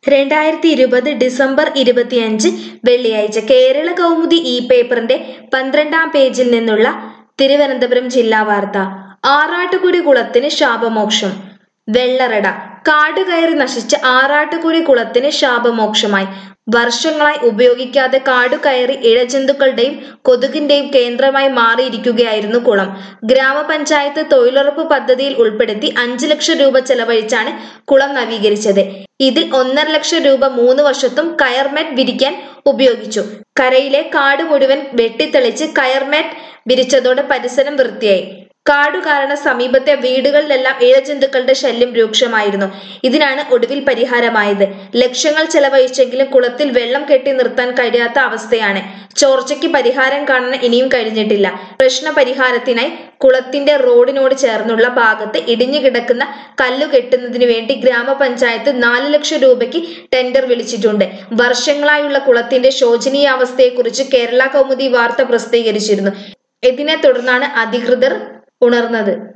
രണ്ടായിരത്തി ഇരുപത് ഡിസംബർ ഇരുപത്തിയഞ്ച് വെള്ളിയാഴ്ച കേരള കൗമുദി ഇ പേപ്പറിന്റെ പന്ത്രണ്ടാം പേജിൽ നിന്നുള്ള തിരുവനന്തപുരം ജില്ലാ വാർത്ത ആറാട്ടുകുടി കുളത്തിന് ശാപമോക്ഷം വെള്ളറട കാട് കയറി നശിച്ച ആറാട്ടുകുടി കുളത്തിന് ശാപമോക്ഷമായി വർഷങ്ങളായി ഉപയോഗിക്കാതെ കാടു കയറി ഇഴജന്തുക്കളുടെയും കൊതുകിന്റെയും കേന്ദ്രമായി മാറിയിരിക്കുകയായിരുന്നു കുളം ഗ്രാമപഞ്ചായത്ത് തൊഴിലുറപ്പ് പദ്ധതിയിൽ ഉൾപ്പെടുത്തി അഞ്ചു ലക്ഷം രൂപ ചെലവഴിച്ചാണ് കുളം നവീകരിച്ചത് ഇതിൽ ഒന്നര ലക്ഷം രൂപ മൂന്ന് വർഷത്തും കയർമെറ്റ് വിരിക്കാൻ ഉപയോഗിച്ചു കരയിലെ കാട് മുഴുവൻ വെട്ടിത്തെളിച്ച് കയർമെറ്റ് വിരിച്ചതോടെ പരിസരം വൃത്തിയായി കാടു കാരണം സമീപത്തെ വീടുകളിലെല്ലാം ഇഴജന്തുക്കളുടെ ശല്യം രൂക്ഷമായിരുന്നു ഇതിനാണ് ഒടുവിൽ പരിഹാരമായത് ലക്ഷങ്ങൾ ചെലവഴിച്ചെങ്കിലും കുളത്തിൽ വെള്ളം കെട്ടി നിർത്താൻ കഴിയാത്ത അവസ്ഥയാണ് ചോർച്ചയ്ക്ക് പരിഹാരം കാണാൻ ഇനിയും കഴിഞ്ഞിട്ടില്ല പ്രശ്ന പരിഹാരത്തിനായി കുളത്തിന്റെ റോഡിനോട് ചേർന്നുള്ള ഭാഗത്ത് ഇടിഞ്ഞു കിടക്കുന്ന കല്ലു കെട്ടുന്നതിന് വേണ്ടി ഗ്രാമപഞ്ചായത്ത് നാല് ലക്ഷം രൂപയ്ക്ക് ടെൻഡർ വിളിച്ചിട്ടുണ്ട് വർഷങ്ങളായുള്ള കുളത്തിന്റെ ശോചനീയാവസ്ഥയെക്കുറിച്ച് കേരള കൗമുദി വാർത്ത പ്രസിദ്ധീകരിച്ചിരുന്നു ഇതിനെ തുടർന്നാണ് അധികൃതർ ഉണർന്നത്